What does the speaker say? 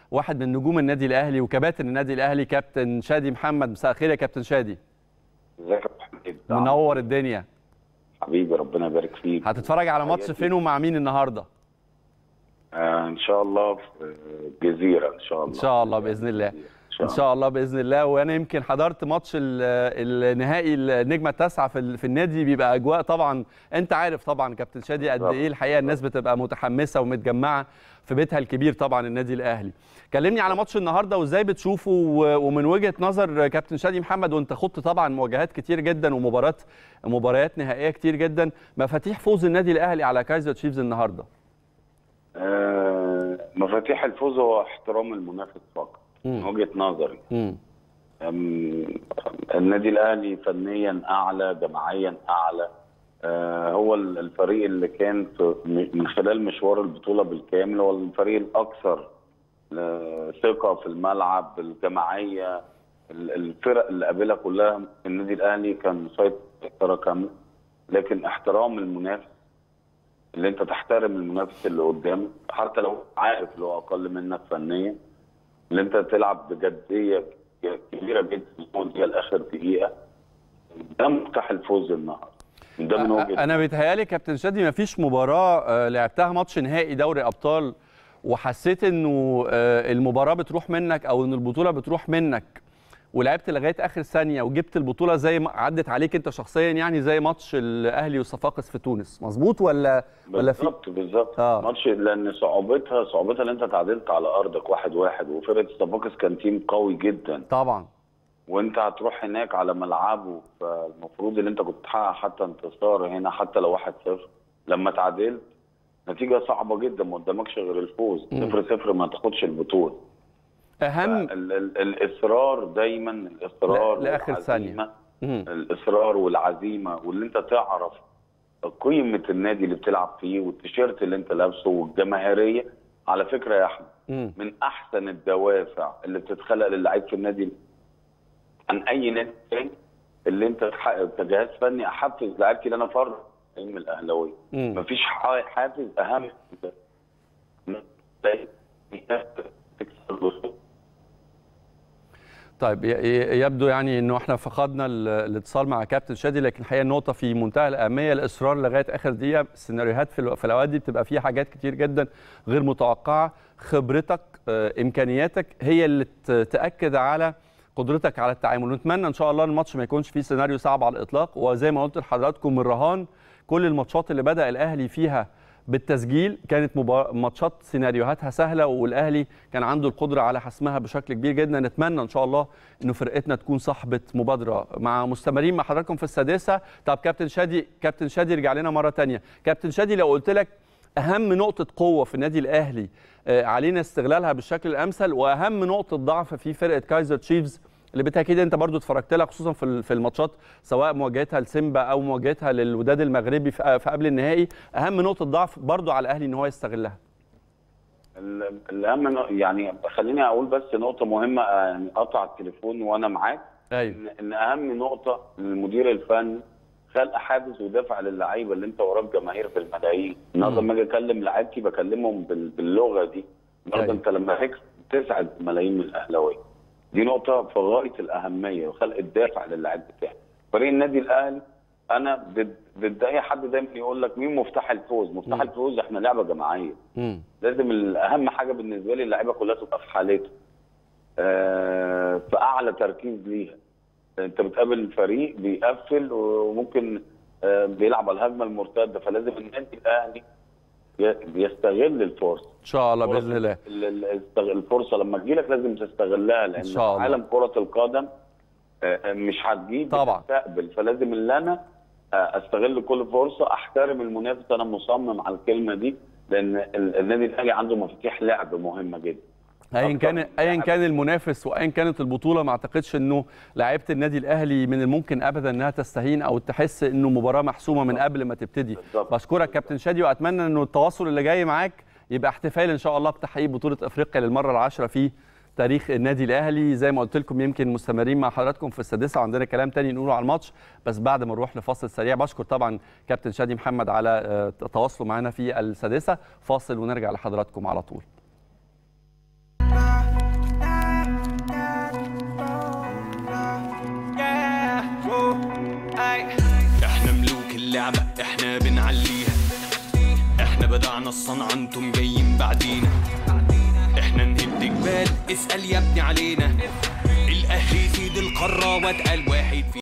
واحد من نجوم النادي الاهلي وكباتن النادي الاهلي كابتن شادي محمد مساء الخير يا كابتن شادي ازيك يا حبيبي منور الدنيا حبيبي ربنا يبارك فيك هتتفرج على ماتش فين ومع مين النهارده آه ان شاء الله في الجزيره ان شاء الله ان شاء الله باذن الله ان شاء الله باذن الله وانا يمكن حضرت ماتش النهائي النجمه التاسعه في في النادي بيبقى اجواء طبعا انت عارف طبعا كابتن شادي قد ايه الحقيقه الناس بتبقى متحمسه ومتجمعه في بيتها الكبير طبعا النادي الاهلي كلمني على ماتش النهارده وازاي بتشوفه ومن وجهه نظر كابتن شادي محمد وانت خضت طبعا مواجهات كتير جدا ومباريات مباريات نهائيه كتير جدا مفاتيح فوز النادي الاهلي على كايزر تشيفز النهارده آه مفاتيح الفوز هو احترام المنافس فقط من وجهه نظري النادي الاهلي فنيا اعلى جماعيا اعلى آه هو الفريق اللي كان في من خلال مشوار البطوله بالكامل هو الفريق الاكثر ثقه في الملعب الجماعيه الفرق اللي قابلها كلها النادي الاهلي كان مسيطر كامله لكن احترام المنافس اللي انت تحترم المنافس اللي قدامك حتى لو عارف اللي هو اقل منك فنيا اللي انت تلعب بجديه كبيره جدا دي لاخر دقيقه ده مفتاح الفوز النهارده ده من وجهه انا بيتهيالي كابتن شادي ما فيش مباراه لعبتها ماتش نهائي دوري ابطال وحسيت انه المباراه بتروح منك او ان البطوله بتروح منك ولعبت لغايه اخر ثانيه وجبت البطوله زي ما عدت عليك انت شخصيا يعني زي ماتش الاهلي والصفاقس في تونس مظبوط ولا ولا في بالظبط بالظبط آه. ماتش لان صعوبتها صعوبتها ان انت تعادلت على ارضك واحد واحد وفرقه الصفاقس كان تيم قوي جدا طبعا وانت هتروح هناك على ملعبه فالمفروض ان انت كنت تحقق حتى انتصار هنا حتى لو 1-0 لما تعادلت نتيجه صعبه جدا ما قدامكش غير الفوز 0-0 ما تاخدش البطوله اهم ال ال الاصرار دايما الاصرار لاخر ثانيه الاصرار والعزيمه واللي انت تعرف قيمه النادي اللي بتلعب فيه والتيشيرت اللي انت لابسه والجماهيريه على فكره يا احمد من احسن الدوافع اللي بتتخلق للعيب في النادي عن اي نادي تاني اللي انت كجهاز فني احفز لعيبتي اللي انا فرد من الاهلاويه مفيش حافز اهم طيب يبدو يعني انه احنا فقدنا الاتصال مع كابتن شادي لكن الحقيقه النقطه في منتهى الاهميه الاصرار لغايه اخر دقيقه السيناريوهات في الاوقات دي بتبقى فيها حاجات كتير جدا غير متوقعه خبرتك امكانياتك هي اللي تاكد على قدرتك على التعامل ونتمنى ان شاء الله الماتش ما يكونش فيه سيناريو صعب على الاطلاق وزي ما قلت لحضراتكم من رهان كل الماتشات اللي بدا الاهلي فيها بالتسجيل كانت ماتشات سيناريوهاتها سهله والاهلي كان عنده القدره على حسمها بشكل كبير جدا نتمنى ان شاء الله انه فرقتنا تكون صاحبه مبادره مع مستمرين مع حضراتكم في السادسه طب كابتن شادي كابتن شادي رجع لنا مره ثانيه كابتن شادي لو قلت لك اهم نقطه قوه في النادي الاهلي علينا استغلالها بالشكل الامثل واهم نقطه ضعف في فرقه كايزر تشيفز اللي بالتاكيد انت برضو اتفرجت لها خصوصا في في الماتشات سواء مواجهتها لسيمبا او مواجهتها للوداد المغربي في قبل النهائي اهم نقطه ضعف برضو على الاهلي ان هو يستغلها الاهم يعني خليني اقول بس نقطه مهمه يعني قطع التليفون وانا معاك ايوه ان اهم نقطه للمدير الفني خلق حافز ودافع للعيبه اللي انت وراك جماهير بالملايين النهارده لما اجي اكلم لعيبتي بكلمهم باللغه دي النهارده أيوة. انت لما تكسب تسعد ملايين من الاهلاويه دي نقطة في غاية الأهمية وخلق الدافع للاعب بتاعي. فريق النادي الأهلي أنا ضد ضد أي حد دايما يقول لك مين مفتاح الفوز؟ مفتاح مم. الفوز إحنا لعبة جماعية. مم. لازم الأهم حاجة بالنسبة لي اللعيبة كلها تبقى في حالتها. آه في أعلى تركيز ليها. أنت بتقابل فريق بيقفل وممكن آه بيلعب على الهجمة المرتدة فلازم النادي الأهلي بيستغل الفرصه ان شاء الله باذن الله الفرصه لما تجيلك لازم تستغلها لان إن شاء الله. عالم كره القدم مش هتجيب طبعا تستقبل فلازم ان انا استغل كل فرصه احترم المنافس انا مصمم على الكلمه دي لان النادي الاهلي عنده مفاتيح لعب مهمه جدا ايا كان ايا كان المنافس وايا كانت البطوله ما اعتقدش انه لعيبه النادي الاهلي من الممكن ابدا انها تستهين او تحس انه مباراه محسومه من قبل ما تبتدي بالظبط. بشكرك كابتن شادي واتمنى انه التواصل اللي جاي معاك يبقى احتفال ان شاء الله بتحقيق بطوله افريقيا للمره العاشره في تاريخ النادي الاهلي زي ما قلت لكم يمكن مستمرين مع حضراتكم في السادسه وعندنا كلام تاني نقوله على الماتش بس بعد ما نروح لفاصل سريع بشكر طبعا كابتن شادي محمد على آه، تواصله معنا في السادسه فاصل ونرجع لحضراتكم على طول اللعبة احنا بنعليها احنا بدعنا الصنعة انتم جايين بعدينا احنا نهد جبال اسأل يا ابني علينا الاهلي سيد القارة واتقل واحد فينا